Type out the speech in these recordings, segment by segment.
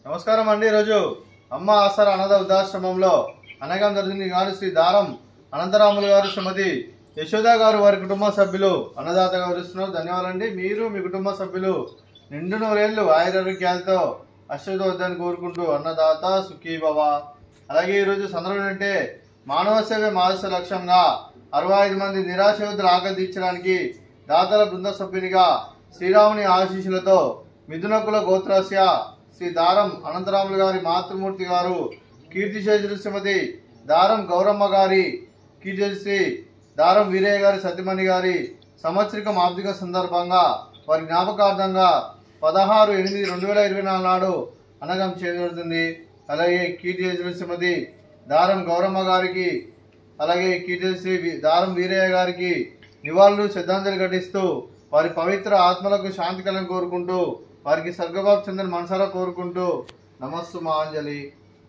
నమస్కారం అండి ఈరోజు అమ్మ ఆసర అనాథ వృద్ధాశ్రమంలో అనగం జరిగింది గారు శ్రీ దారం అనంతరాములు గారు శ్రీమతి యశోద గారు వారి కుటుంబ సభ్యులు అన్నదాతగా వివరిస్తున్నారు ధన్యవాదాలండి మీరు మీ కుటుంబ సభ్యులు నిండు నూరేళ్లు ఆయురారోగ్యాలతో అశ్వత వద్దని కోరుకుంటూ అన్నదాత సుఖీ భవ అలాగే ఈరోజు సందర్భం ఏంటంటే మానవ సేవ మానస లక్ష్యంగా అరవై ఐదు మంది నిరాశయోధులు ఆకలి తీర్చడానికి దాతల బృంద సభ్యునిగా శ్రీరాముని ఆశీస్సులతో మిథునకుల గోత్రస్య శ్రీ దారం అనంతరాములు గారి మాతృమూర్తి గారు కీర్తిశేషులు శ్రీమతి దారం గౌరమ్మ గారి కీర్తిశ్రీ దారం వీరయ్య గారి సత్యమణి గారి సంవత్సరికం ఆర్థిక సందర్భంగా వారి జ్ఞాపకార్థంగా పదహారు ఎనిమిది రెండు వేల ఇరవై నాలుగు నాడు అనగం చేయబడుతుంది అలాగే కీర్తిశేషులు శ్రీమతి దారం గౌరమ్మ గారికి అలాగే కీర్తిశ్రీ వి- దారం వీరయ్య గారికి నివాళులు శ్రద్ధాంజలి ఘటిస్తూ వారి పవిత్ర ఆత్మలకు శాంతి కలం కోరుకుంటూ వారికి స్వర్గబాబు చెందిన మనసారా కోరుకుంటూ నమస్సు మాంజలి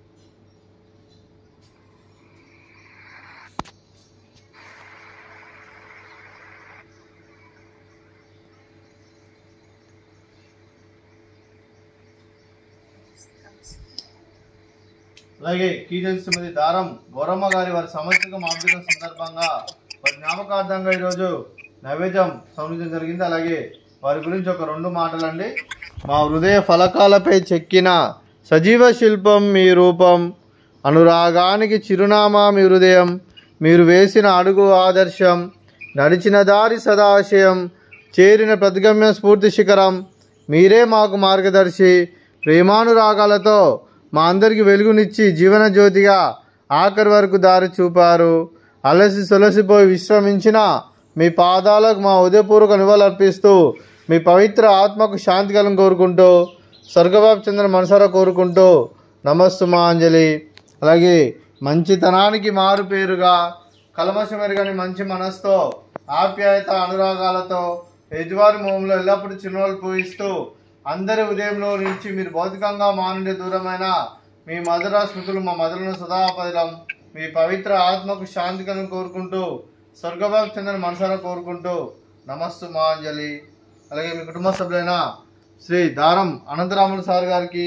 అలాగే కీజన్ శ్రీమతి దారం గౌరమ్మ గారి వారి సంవత్సరం ఆర్థిక సందర్భంగా వారి జ్ఞాపకార్థంగా ఈరోజు నైవేద్యం సమర్పించడం జరిగింది అలాగే వారి గురించి ఒక రెండు మాటలండి మా హృదయ ఫలకాలపై చెక్కిన సజీవ శిల్పం మీ రూపం అనురాగానికి చిరునామా మీ హృదయం మీరు వేసిన అడుగు ఆదర్శం నడిచిన దారి సదాశయం చేరిన ప్రతిగమ్య స్ఫూర్తి శిఖరం మీరే మాకు మార్గదర్శి ప్రేమానురాగాలతో మా అందరికి వెలుగునిచ్చి జీవన జ్యోతిగా ఆఖరి వరకు దారి చూపారు అలసి సొలసిపోయి విశ్రమించిన మీ పాదాలకు మా ఉదయపూర్వక నివాళులర్పిస్తూ మీ పవిత్ర ఆత్మకు శాంతి కలం కోరుకుంటూ స్వర్గబాబు చంద్ర మనసారా కోరుకుంటూ నమస్తు మాంజలి అలాగే మంచితనానికి మారు పేరుగా కలమశమెరుగని మంచి మనసుతో ఆప్యాయత అనురాగాలతో ఎదువారి మొహంలో ఎల్లప్పుడూ చిరునవ్వులు పూయిస్తూ అందరి ఉదయంలో నుంచి మీరు భౌతికంగా మా నుండి దూరమైన మీ మధుర స్మృతులు మా మధులను సదాపదిలం మీ పవిత్ర ఆత్మకు శాంతి కలను కోరుకుంటూ స్వర్గబాబు చెందిన మనసారా కోరుకుంటూ నమస్తు మాంజలి అలాగే మీ కుటుంబ సభ్యులైన శ్రీ దారం అనంతరాములు సార్ గారికి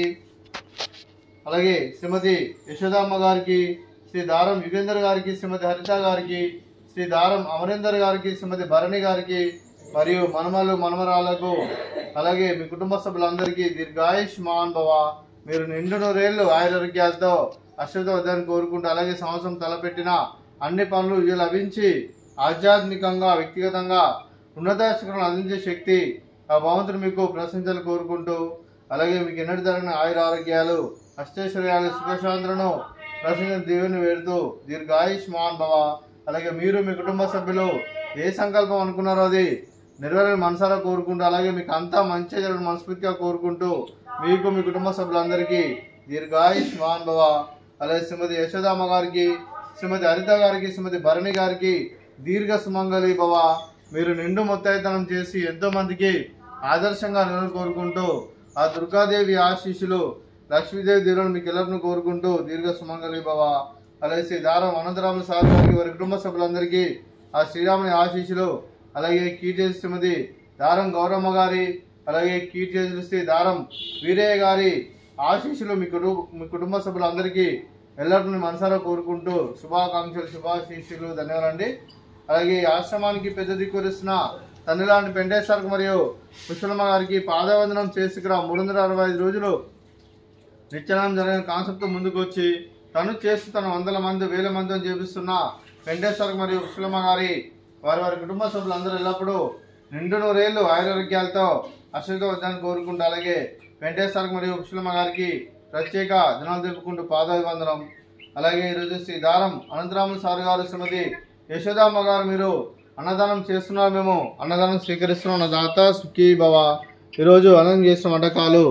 అలాగే శ్రీమతి యశోదామ్మ గారికి శ్రీ దారం యుగేందర్ గారికి శ్రీమతి హరిత గారికి శ్రీ దారం అమరేందర్ గారికి శ్రీమతి భరణి గారికి మరియు మనమలు మనమరాలకు అలాగే మీ కుటుంబ సభ్యులందరికీ దీర్ఘాయుష్ మహాన్ భవ మీరు నిండు నూరేళ్లు ఆయురారోగ్యాలతో అశ్వత వద్దని కోరుకుంటూ అలాగే సంవత్సరం తలపెట్టిన అన్ని పనులు ఇవి లభించి ఆధ్యాత్మికంగా వ్యక్తిగతంగా ఉన్నత శిఖరం అందించే శక్తి ఆ భగవంతుడు మీకు ప్రశంసలు కోరుకుంటూ అలాగే మీకు ఎన్నటి జరిగిన ఆయుర ఆరోగ్యాలు అష్టైశ్వర్యాలు సుఖశాంతులను ప్రశంస దేవుని వేడుతూ దీర్ఘాయుష్ మహాన్ భవ అలాగే మీరు మీ కుటుంబ సభ్యులు ఏ సంకల్పం అనుకున్నారో అది నెరవేరని మనసారా కోరుకుంటూ అలాగే మీకు అంతా మంచి జరగడం మనస్ఫూర్తిగా కోరుకుంటూ మీకు మీ కుటుంబ సభ్యులందరికీ దీర్ఘాయుష్ మహాన్ భవ అలాగే శ్రీమతి యశోదామ్మ గారికి శ్రీమతి హరిత గారికి శ్రీమతి భరణి గారికి దీర్ఘ సుమంగళి భవ మీరు నిండు మొత్తైతనం చేసి ఎంతో మందికి ఆదర్శంగా నిలవని కోరుకుంటూ ఆ దుర్గాదేవి ఆశీస్సులు లక్ష్మీదేవి దీవులను మీకు ఎల్లప్పుడూ కోరుకుంటూ దీర్ఘ సుమంగళి భవ అలాగే శ్రీ దారం అనంతరాముల సార్ గారికి వారి కుటుంబ సభ్యులందరికీ ఆ శ్రీరాముని ఆశీస్సులు అలాగే కీర్తి శ్రీమతి దారం గౌరమ్మ గారి అలాగే కీర్తి శ్రీ దారం వీరయ్య గారి ఆశీస్సులు మీ కుటుంబ మీ కుటుంబ సభ్యులందరికీ ఎల్లప్పుడూ మనసారా కోరుకుంటూ శుభాకాంక్షలు శుభాశీస్సులు ధన్యవాదాలండి అలాగే ఈ ఆశ్రమానికి పెద్ద దిక్కురిస్తున్న తండ్రిలాంటి పెంటేశ్వరకు మరియు పుష్పలమ్మ గారికి పాదవందనం చేసి ఇక్కడ మూడు వందల అరవై ఐదు రోజులు నిత్యానం జరిగిన కాన్సెప్ట్ ముందుకు వచ్చి తను చేస్తూ తన వందల మంది వేల మందిని చేపిస్తున్న వెంకటేశ్వర మరియు పుష్పలమ్మ గారి వారి వారి కుటుంబ సభ్యులందరూ ఎల్లప్పుడూ నిండు నూరేళ్లు ఆయురారోగ్యాలతో అశ్వత వద్దని కోరుకుంటూ అలాగే వెంకటేశ్వర మరియు పుష్పలమ్మ గారికి ప్రత్యేక దినాలు తెలుపుకుంటూ పాదాభివందనం అలాగే ఈరోజు శ్రీ దారం అనంతరాములు సార్ గారు శ్రీమతి యశోదామ్మ గారు మీరు అన్నదానం చేస్తున్నారు మేము అన్నదానం స్వీకరిస్తున్నాం నా దాత సుఖీ భవ ఈరోజు అన్నం చేసిన వంటకాలు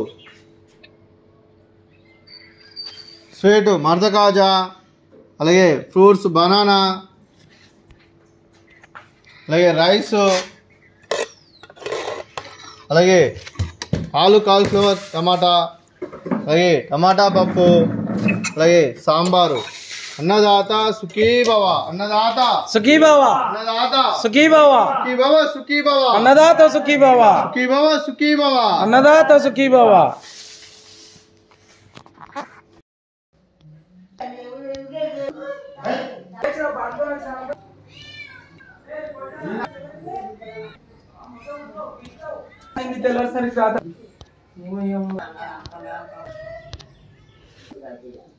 స్వీట్ మర్ద కాజా అలాగే ఫ్రూట్స్ బనానా అలాగే రైస్ అలాగే ఆలు కాలీఫ్లవర్ టమాటా అలాగే టమాటా పప్పు అలాగే సాంబారు అన్నదాత సుఖీ భవ అన్నదాత సుఖీ బావ అన్నదాత సుఖీ బావ సుఖీ భవ సుఖీ భవ అన్నదాత సుఖీ బావ సుఖీ భవ సుఖీ భవ అన్నదాత సుఖీ బావ అయింది తెల్లారిసరికి రాత